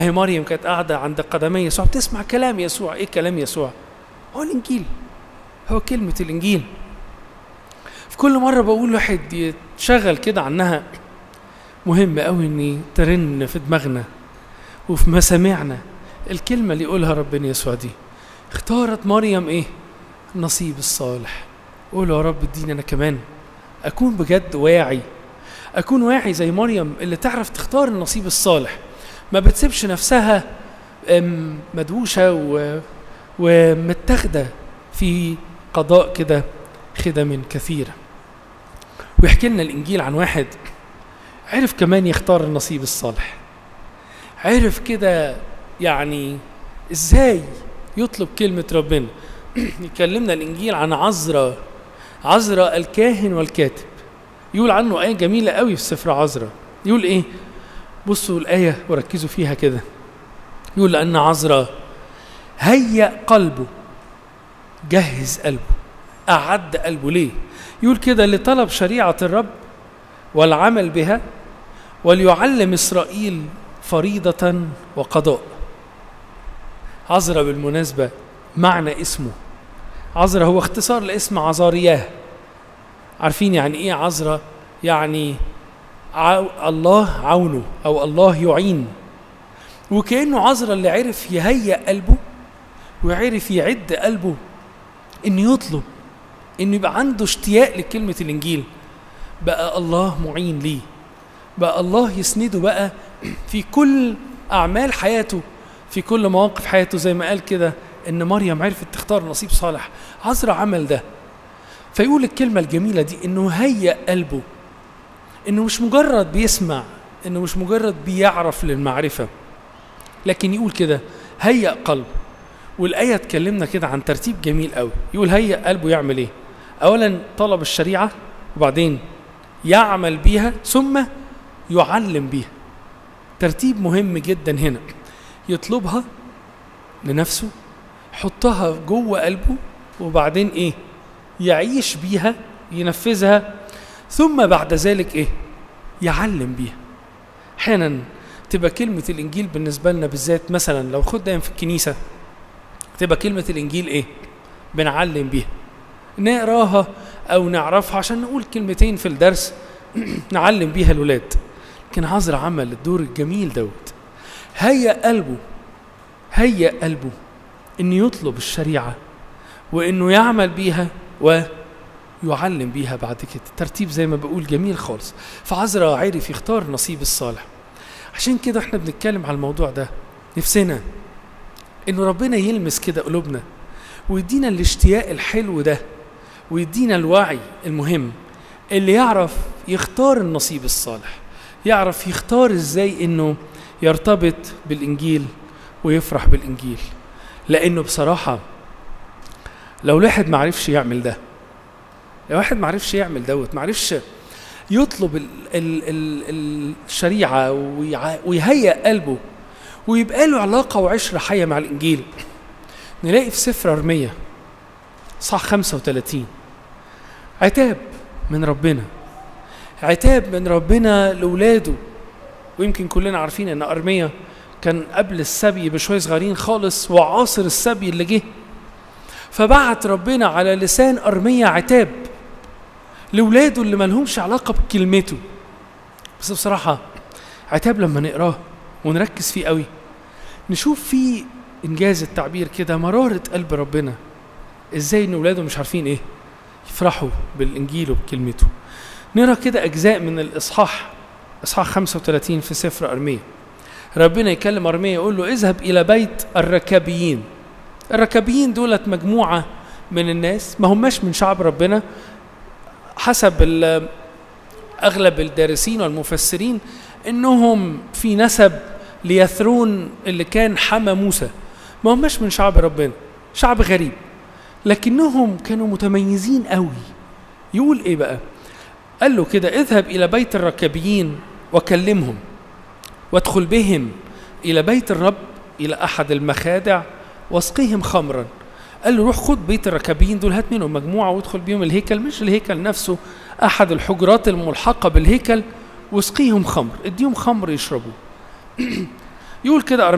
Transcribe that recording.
هي مريم كانت قاعدة عند قدمي يسوع بتسمع كلام يسوع ايه كلام يسوع هو الانجيل هو كلمة الانجيل في كل مرة بقول واحد يتشغل كده عنها مهم قوي ان ترن في دماغنا وفي مسامعنا الكلمة اللي يقولها ربنا يسوع دي اختارت مريم ايه النصيب الصالح قول يا رب اديني انا كمان اكون بجد واعي اكون واعي زي مريم اللي تعرف تختار النصيب الصالح ما بتسيبش نفسها أم، مدوشة و... ومتاخدة في قضاء كده خدم كثيرة ويحكي لنا الإنجيل عن واحد عرف كمان يختار النصيب الصالح عرف كده يعني ازاي يطلب كلمة ربنا يكلمنا الإنجيل عن عذراء عذراء الكاهن والكاتب يقول عنه آية جميلة قوي في سفر عذراء يقول إيه بصوا الآية وركزوا فيها كده يقول لأن عذراء هيأ قلبه جهز قلبه أعد قلبه ليه يقول كده لطلب شريعة الرب والعمل بها وليعلم إسرائيل فريضة وقضاء عذراء بالمناسبة معنى اسمه عذراء هو اختصار لاسم عزارياه عارفين يعني ايه عذراء يعني عو الله عونه او الله يعين وكانه عذراء اللي عرف يهيأ قلبه وعرف يعد قلبه انه يطلب انه يبقى عنده اشتياق لكلمه الانجيل بقى الله معين ليه بقى الله يسنده بقى في كل اعمال حياته في كل مواقف حياته زي ما قال كده ان مريم عرفت تختار نصيب صالح عذرا عمل ده فيقول الكلمة الجميلة دي انه هيأ قلبه انه مش مجرد بيسمع انه مش مجرد بيعرف للمعرفة لكن يقول كده هيأ قلبه والآية اتكلمنا كده عن ترتيب جميل قوي يقول هيأ قلبه يعمل ايه اولا طلب الشريعة وبعدين يعمل بيها ثم يعلم بيها ترتيب مهم جدا هنا يطلبها لنفسه يحطها جوه قلبه وبعدين ايه يعيش بيها ينفذها ثم بعد ذلك ايه يعلم بيها احيانا تبقى كلمة الانجيل بالنسبة لنا بالذات مثلا لو خد دايما في الكنيسة تبقى كلمة الانجيل ايه بنعلم بيها نقراها او نعرفها عشان نقول كلمتين في الدرس نعلم بيها الولاد لكن عذر عمل الدور الجميل دوت هيأ قلبه هيأ قلبه انه يطلب الشريعة وانه يعمل بيها ويعلم بيها بعد كده ترتيب زي ما بقول جميل خالص فعذرا عرف يختار النصيب الصالح عشان كده احنا بنتكلم على الموضوع ده نفسنا انه ربنا يلمس كده قلوبنا ويدينا الاشتياق الحلو ده ويدينا الوعي المهم اللي يعرف يختار النصيب الصالح يعرف يختار ازاي انه يرتبط بالانجيل ويفرح بالانجيل لانه بصراحه لو الواحد ما عرفش يعمل ده لو واحد ما عرفش يعمل دوت ما عرفش يطلب ال ال ال الشريعه ويع- ويهيئ قلبه ويبقى له علاقه وعشره حيه مع الانجيل نلاقي في سفر ارميه صح 35 عتاب من ربنا عتاب من ربنا لاولاده ويمكن كلنا عارفين ان ارميه كان قبل السبي بشويه صغيرين خالص وعاصر السبي اللي جه فبعت ربنا على لسان ارميه عتاب لاولاده اللي مالهمش علاقه بكلمته بس بصراحه عتاب لما نقراه ونركز فيه قوي نشوف فيه انجاز التعبير كده مراره قلب ربنا ازاي ان اولاده مش عارفين ايه يفرحوا بالانجيل وبكلمته نرى كده اجزاء من الاصحاح اصحاح 35 في سفر ارميه ربنا يكلم ارميه يقول له اذهب الى بيت الركابيين الركابيين دولت مجموعه من الناس ما هماش من شعب ربنا حسب ال- اغلب الدارسين والمفسرين انهم في نسب ليثرون اللي كان حمى موسى ما هماش من شعب ربنا شعب غريب لكنهم كانوا متميزين قوي يقول ايه بقى قال له كده اذهب الى بيت الركابيين وكلمهم وادخل بهم الى بيت الرب الى احد المخادع واسقيهم خمرا قال له روح خد بيت الركابيين دول هات منهم مجموعه وادخل بيهم الهيكل مش الهيكل نفسه احد الحجرات الملحقه بالهيكل واسقيهم خمر اديهم خمر يشربوه يقول كده